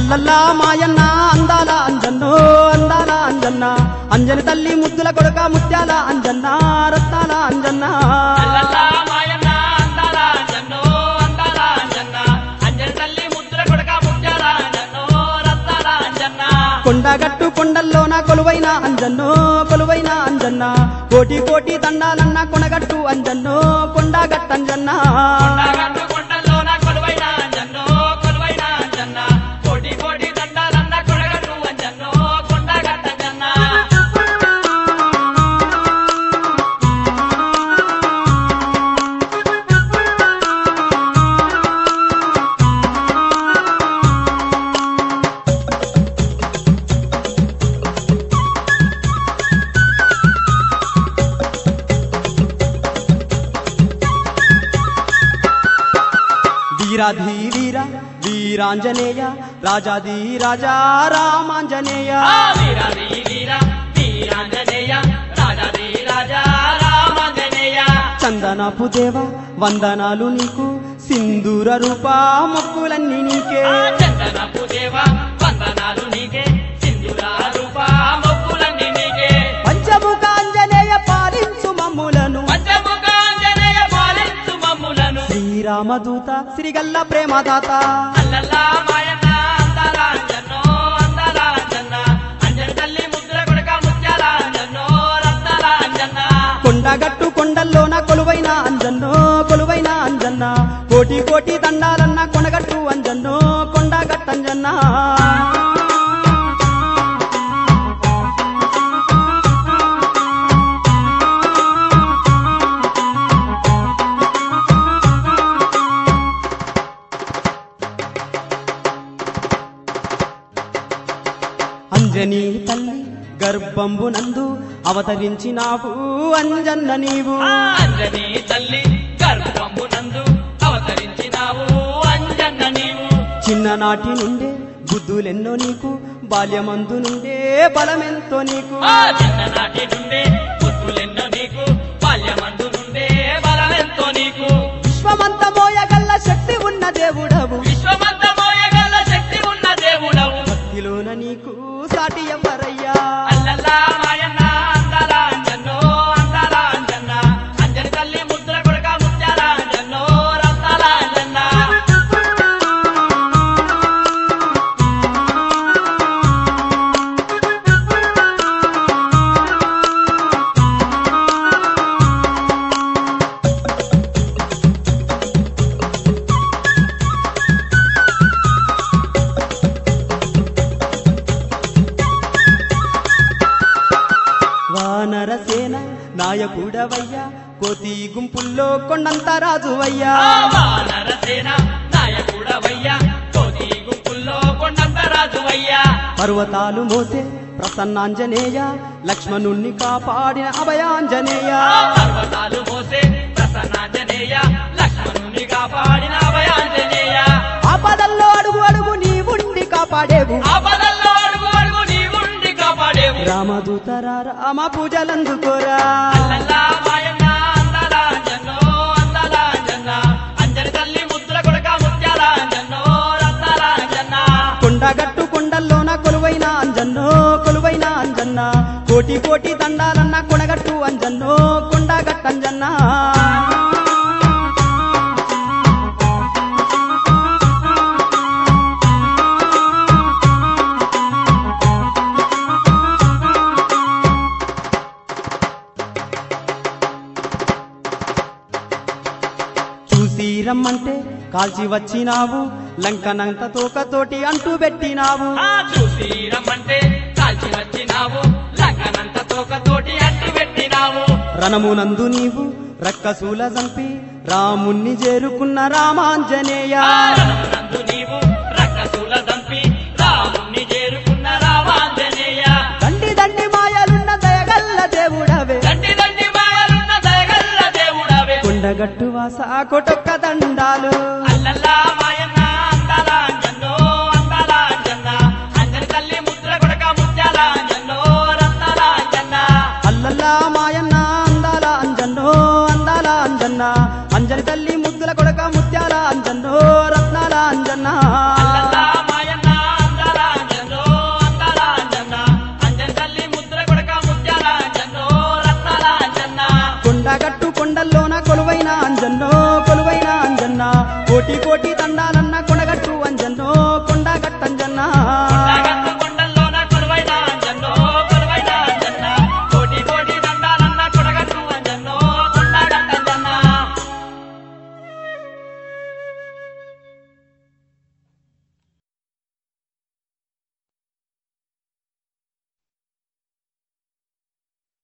అల్లల్లా మాయన్న అందాల అంజన్నో అందాల అంజన్న అంజని తల్లి ముద్దుల కొడుక ముత్యాల అంజన్న రత్నాల అంజన్న అల్లల్లా మాయన్న అందాల అంజన్నో అందాల అంజన్న అంజని తల్లి ముద్దుల కొడక ముత్యాల అంజన్నో రత్నాల అంజన్న కొండగట్టు కొండల్లోన కొలువైన అంజన్నో కొలువైన అంజన్న కోటి కోటి దండాలన్న కొనగట్టు అంజన్నో కొండగట్టంజన్న కొండగట్టు కొండల్లోన కొలువైన అంజన్నో కొలువైన అంజన్న కోటి కోటి దండాలన్న కొడగట్టు అంజన్నో కొండగట్టంజన్న వీరాధి వీర వీరాంజనేయ రాజాది రాజా రామాంజనేయ ఆ వీరాది వీర వీరాంజనేయ రాజాది రాజా రామాంజనేయ చందనపు దేవ వందనాలు నీకు సింధూర రూప మొక్కులన్నీ నీకే ఆ చందనపు దేవ వందనాలు నీకే సింధురా రూప మొక్కులన్నీ నీకే పంచముఖ ఆంజనేయ పాలించు మమ్ములను పంచముఖ ఆంజనేయ పాలించు మమ్ములను శ్రీరామదూత శ్రీగల్ల ప్రేమదాత అల్లల్లా మాయన్న అందాల అంజన్నో అందాల అంజన్న అంజన్ తల్లి ముద్ర కొడక ముత్యాల అంజన్నో రత్నాల అంజన్న కొండగట్టు కొండల్లోన కొలువైన అంజన్నో కొలువైన అంజన్న కోటి కోటి దండాలన్న కొనగట్టు అంజన్నో కొండగట్టంజన్న అంజనీ తల్లి గర్భంబునందు అవతరించినావు అంజన్న నీవు ఆ అంజనీ తల్లి గర్భంబునందు అవతరించినావు అంజన్న నీవు చిన్ననాటి నుండే బుద్ధులెన్నో నీకు బాల్యమందు నుండే బలమెంతో నీకు ఆ చిన్ననాటి నుండే బుద్ధులెన్నో నీకు బాల్యమందు నుండే బలమెంతో నీకు విశ్వమంత మోయగల్ల శక్తి ఉన్న దేవుడవు విశ్వమంత మోయగల శక్తి ఉన్న దేవుడవు భక్తిలోన నీకు సాటి ఎవ్వరయ్యా అల్లల్లా మాయన్న అందాల అంజన్నో అందాల అంజన్న అంజని తల్లి ముద్ర కొడక ముత్యాల అంజన్నో రత్నాల అంజన్న వానరసేన నాయకుడవయ్యా కోతి గుంపుల్లో కొండంత రాజువయ్యా ఆ వానరసేన నాయకుడవయ్యా కోతి గుంపుల్లో కొండంత రాజువయ్యా పర్వతాలు మోసే ప్రసన్నాంజనేయ లక్ష్మణుణ్ణి కాపాడిన అభయాంజనేయ ఆ పర్వతాలు మోసే ప్రసన్నాంజనేయ లక్ష్మణుని కాపాడిన అభయాంజనేయ ఆపదల్లో అడుగు అడుగు నీ ఉండి కాపాడేవు ఆపదల్లో అడుగు అడుగు నీ ఉండి కాపాడేవు రామదూతరా రామ పూజలందుకోరా అల్లల్లా మాయన్న అందాల అంజన్నో అందాల అంజన్న అంజని తల్లి ముద్దుల కొడక ముత్యాల అంజన్నో రత్నాల అంజన్న కొండగట్టు కొండల్లోన కొలువైన అంజన్నో కొలువైన అంజన్న కోటి కోటి దండాలన్న కొనగట్టు అంజన్నో కొండగట్టంజన్న చూసి రమ్మంటే కాల్చి వచ్చినావు లంకనంత తోకతోటి అంటూ పెట్టినావు ఆ చూసి రమ్మంటే కాల్చి వచ్చినావు లక్కనంత తోకతోటి అట్టి పెట్టినావు రణమునందు నీవు రక్కసూల చంపి రాముణ్ణి చేరుకున్న రామాంజనేయ ఆ రణమునందు నీవు రక్కసుల దంపి రాముణ్ణి చేరుకున్న రామాంజనేయ దండి దండి మాయలున్న దయగల్ల దేవుడవే దండి దండి మాయలున్న దయగల్ల దేవుడవే కొండగట్టు వాస కొటొక్క దండాలు అల్లల్లా మాయన్న అందాల అంజన్నో అందాల అంజన్న అంజని తల్లి ముద్ర కొడక ముత్యాల అంజన్నో రత్నాల అంజన్న అల్లల్లా మాయన్న అందాల అంజన్నో అందాల అంజన్న అంజని తల్లి ముద్దుల కొడక ముత్యాల అంజన్నో రత్నాల అంజన్న అల్లల్లా మాయన్న అందాల కొండగట్టు కొండల్లోన కొలువైన అంజన్నో కొలువైన అంజన్న కోటి కోటి దండాలన్న